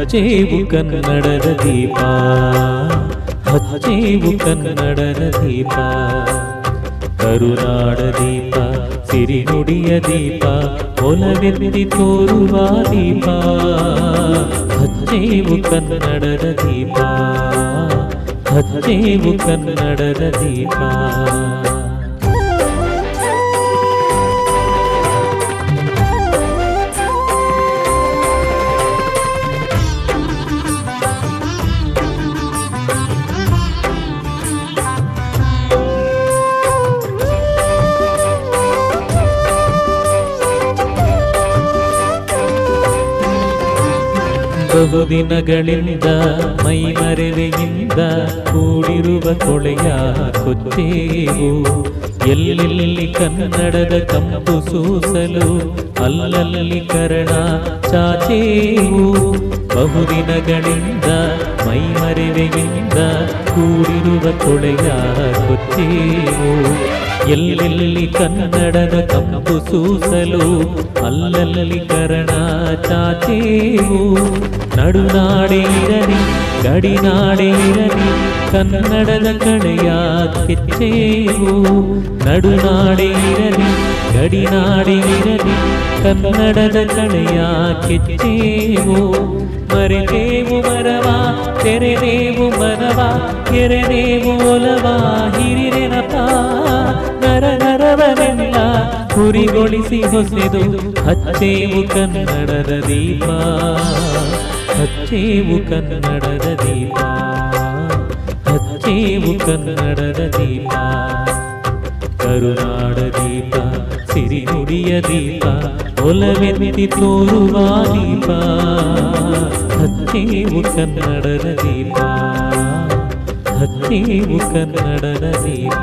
ಹಚ್ಚೇವು ಕನ್ನಡದ ದೀಪ ಹಚ್ಚೇವು ಕನ್ನಡದ ದೀಪ ಕರುನಾಡ ದೀಪ ಸಿರಿನುಡಿಯ ದೀಪ ಒಲವೆತ್ತಿ ತೋರುವ ದೀಪ ಹಚ್ಚೇವು ಕನ್ನಡದ ದೀಪ ಹಚ್ಚೇವು ಕನ್ನಡದ ದೀಪ ಬಹುದಿನಗಳಿಂದ ಮೈಮರೆವೆಯಿಂದ ಕೂಡಿರುವ ಕೊಳೆಯ ಕೊಚ್ಚೇವು ಎಲ್ಲೆಲ್ಲಿ ಕನ್ನಡದ ಕಂಪು ಸೂಸಲು ಅಲ್ಲಲ್ಲಿ ಕರಣ ಚಾಚೇವು ಬಹುದಿನಗಳಿಂದ ಮೈಮರೆವೆಯಿಂದ ಕೂಡಿರುವ ಕೊಳೆಯ ಕೊಚ್ಚೇವು ಎಲ್ಲೆಲ್ಲಿ ಕನ್ನಡದ ಕಂಪು ಸೂಸಲು ಅಲ್ಲಲ್ಲಿ ಕರಣ ಚಾಚೇವು ನಡುನಾಡೆ ಇರಲಿ ಗಡಿನಾಡೆ ಇರಲಿ ಕನ್ನಡದ ಕಡೆಯ ಕೆಚ್ಚೇವು ನಡುನಾಡೆ ಇರಲಿ ಗಡಿನಾಡೆ ಇರಲಿ ಕನ್ನಡದ ಕಡೆಯ ಕೆಚ್ಚೇವು ಮರೆದೇವು ಮರವ ತೆರೆದೇವು ಮನವ ಕೆರೆದೇವು ಒಲವ ಹಿರಿರೆನಪ ನರ ನರವನೆಲ್ಲ ಹುರಿಗೊಳಿಸಿ ಹೊಸೆದು ಹಚ್ಚೇವು ಕನ್ನಡದ ದೀಪ ಹಚ್ಚೇವು ಕನ್ನಡದ ದೀಪ ಹಚ್ಚೇವು ಕನ್ನಡದ ದೀಪ ಕರುನಾಡ ದೀಪ ಸಿರಿನುಡಿಯ ದೀಪ ಒಲವೆತ್ತಿ ತೋರುವ ದೀಪ ಹಚ್ಚೇವು ಕನ್ನಡದ ದೀಪ ಹಚ್ಚೇವು ಕನ್ನಡದ ದೀಪ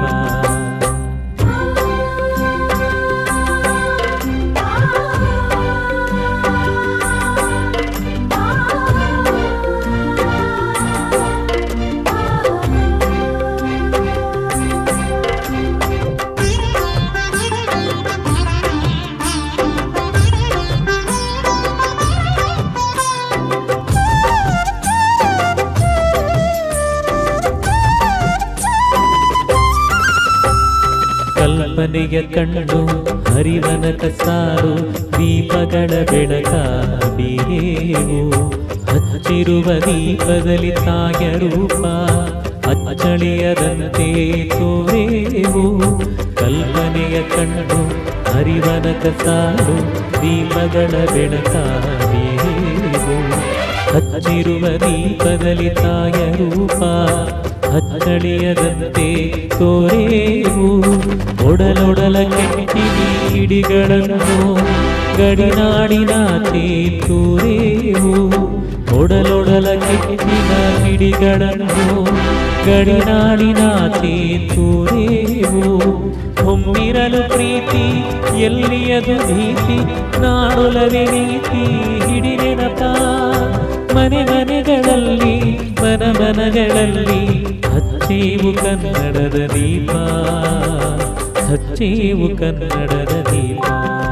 ಕಲ್ಪನೆಯ ಕಣ್ಣು ಹರಿವನಕ ಸಾರು ದೀಪಗಳ ಬೆಳಕ ಬೀರೇವು ಹಚ್ಚಿರುವ ದೀಪದಲ್ಲಿ ತಾಯ ರೂಪ ಅಚ್ಚಳಿಯದಂತೆ ತೋರೇವು ಕಲ್ಪನೆಯ ಕಣ್ಣು ಹರಿವನಕ ಸಾರು ದೀಪಗಳ ಬೆಳಕ ಬೀರೇವು ಹಚ್ಚಿರುವ ದೀಪದಲ್ಲಿ ತಾಯ ರೂಪ ಹಚ್ಚಳಿಯದಂತೆ ತೋರೇವು ಒಡಲೊಡಲ ಕೆಟ್ಟಿ ಹಿಡಿಗಳನ್ನು ಗಡಿನಾಡಿನಾಚೆ ತೋರೇವು ಒಡಲೊಡಲ ಕೆಟ್ಟಿನ ಹಿಡಿಗಳನ್ನು ಗಡಿನಾಡಿನಾಚೆ ತೋರೇವು ಹೊಮ್ಮಿರಲು ಪ್ರೀತಿ ಎಲ್ಲಿಯದು ಭೀತಿ ನಾಡೊಲವೆ ನೀತಿ ಹಿಡಿನೆನಪ ಮನೆ ಮನೆಗಳಲ್ಲಿ ಮನ ಮನಗಳಲ್ಲಿ ಹಚ್ಚೇವು ಕನ್ನಡದ ದೀಪ ಹಚ್ಚೇವು ಕನ್ನಡದ ದೀಪ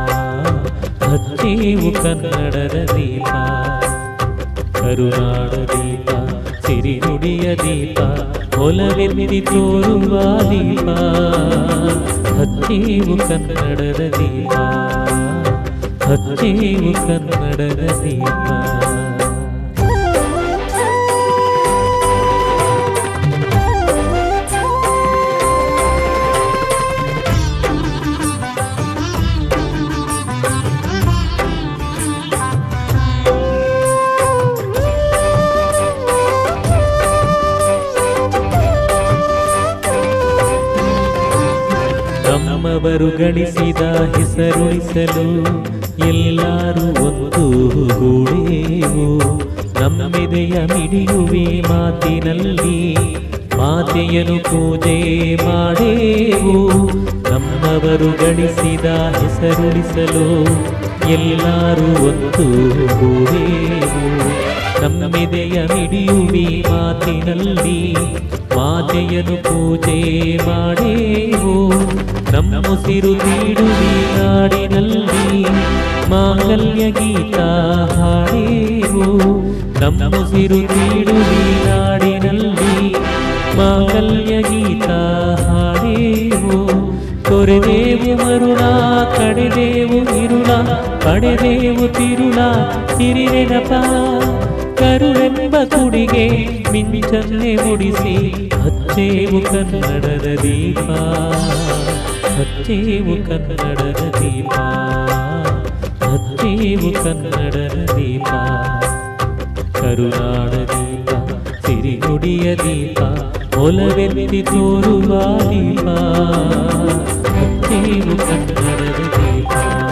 ಹಚ್ಚೇವು ಕನ್ನಡದ ದೀಪ ಕರುನಾಡ ದೀಪ ಸಿರಿನುಡಿಯ ದೀಪ ಒಲವೆತ್ತಿ ತೋರುವ ದೀಪ ಹಚ್ಚೇವು ಕನ್ನಡದ ದೀಪ ಹಚ್ಚೇವು ಕನ್ನಡದ ದೀಪ ನಮ್ಮವರು ಗಳಿಸಿದ ಹೆಸರುಳಿಸಲು ಎಲ್ಲರೂ ಒಂದು ಗೂಡೇವು ನಮ್ಮೆದೆಯ ಮಿಡಿಯುವೆ ಮಾತಿನಲ್ಲಿ ಮಾತೆಯನು ಪೂಜೆ ಮಾಡೇವು ನಮ್ಮವರು ಗಳಿಸಿದ ಹೆಸರುಳಿಸಲು ಎಲ್ಲರೂ ಒಂದು ಗೂಡೇವು ನಮ್ಮೆದೆಯ ಮಿಡಿಯುವಿ ಮಾತಿನಲ್ಲಿ ಮಾತೆಯನು ಪೂಜೆ ಮಾಡೇವು ನಮ್ಮುಸಿರು ನೀಡುವಿ ನಾಡಿನಲ್ಲಿ ಮಾಂಗಲ್ಯ ಗೀತ ಹಾಡೇವು ನಮ್ಮುಸಿರು ತೀಡುವಿ ನಾಡಿನಲ್ಲಿ ಮಾಂಗಲ್ಯ ಗೀತ ಹಾಡೇವು ತೊರೆದೇವು ಮರುಳ ಕಡೆದೇವು ಇರುಳ ಪಡೆದೇವು ತಿರುಳ ಹಿರಿನೆನಪ ಕರುಳೆಂಬ ಕುಡಿಗೆ ಮಿಂಚನ್ನೆ ಮುಡಿಸಿ ಹಚ್ಚೇವು ಕನ್ನಡದ ದೀಪ ಹಚ್ಚೇವು ಕನ್ನಡದ ದೀಪ ಹಚ್ಚೇವು ಕನ್ನಡದ ದೀಪ ಕರುನಾಡ ದೀಪ ಸಿರಿನುಡಿಯ ದೀಪ ಒಲವೆತ್ತಿ ತೋರುವ ದೀಪ ಹಚ್ಚೇವು ಕನ್ನಡದ ದೀಪ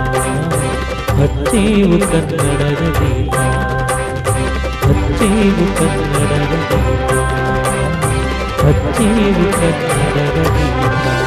ಹಚ್ಚೇವು ಕನ್ನಡದ ದೀಪ ಹಚ್ಚೇವು ಕನ್ನಡದ ದೀಪ ಹಚ್ಚೇವು ಕನ್ನಡದ ದೀಪ